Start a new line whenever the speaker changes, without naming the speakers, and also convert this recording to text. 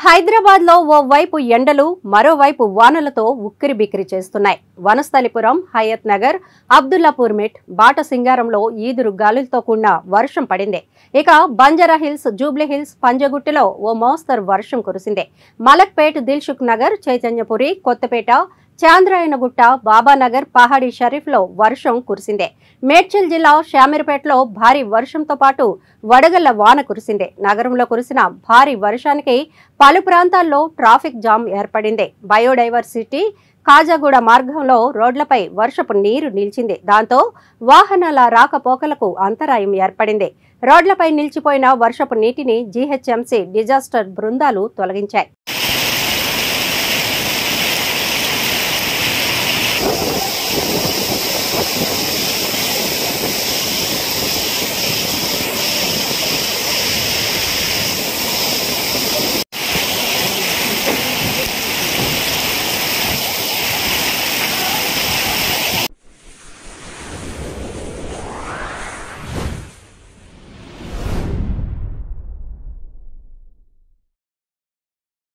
హైదరాబాద్ లో ఓ వైపు ఎండలు మరోవైపు వానలతో ఉక్కిరి బిక్కిరి చేస్తున్నాయి వనస్థలిపురం హయత్ నగర్ అబ్దుల్లాపూర్ మిట్ బాట సింగారంలో ఈదురు గాలులతో కూడిన వర్షం పడింది ఇక బంజారా హిల్స్ జూబ్లీ హిల్స్ పంజగుట్టలో ఓ మోస్తరు వర్షం కురిసింది మలక్పేట్ దిల్సుఖ్ నగర్ చైతన్యపురి కొత్తపేట చాంద్రాయనగుట్ట బాబానగర్ పహాడి షరీఫ్లో వర్షం కురిసిందే మేడ్చల్ జిల్లా శామీర్పేటలో భారీ వర్షంతో పాటు వడగళ్ల వాన కురిసిందే నగరంలో కురిసిన భారీ వర్షానికి పలు ప్రాంతాల్లో ట్రాఫిక్ జామ్ ఏర్పడింది బయోడైవర్సిటీ కాజాగూడ మార్గంలో రోడ్లపై వర్షపు నీరు నిలిచింది దాంతో వాహనాల రాకపోకలకు అంతరాయం ఏర్పడింది రోడ్లపై నిలిచిపోయిన వర్షపు నీటిని జీహెచ్ఎంసీ డిజాస్టర్ బృందాలు తొలగించాయి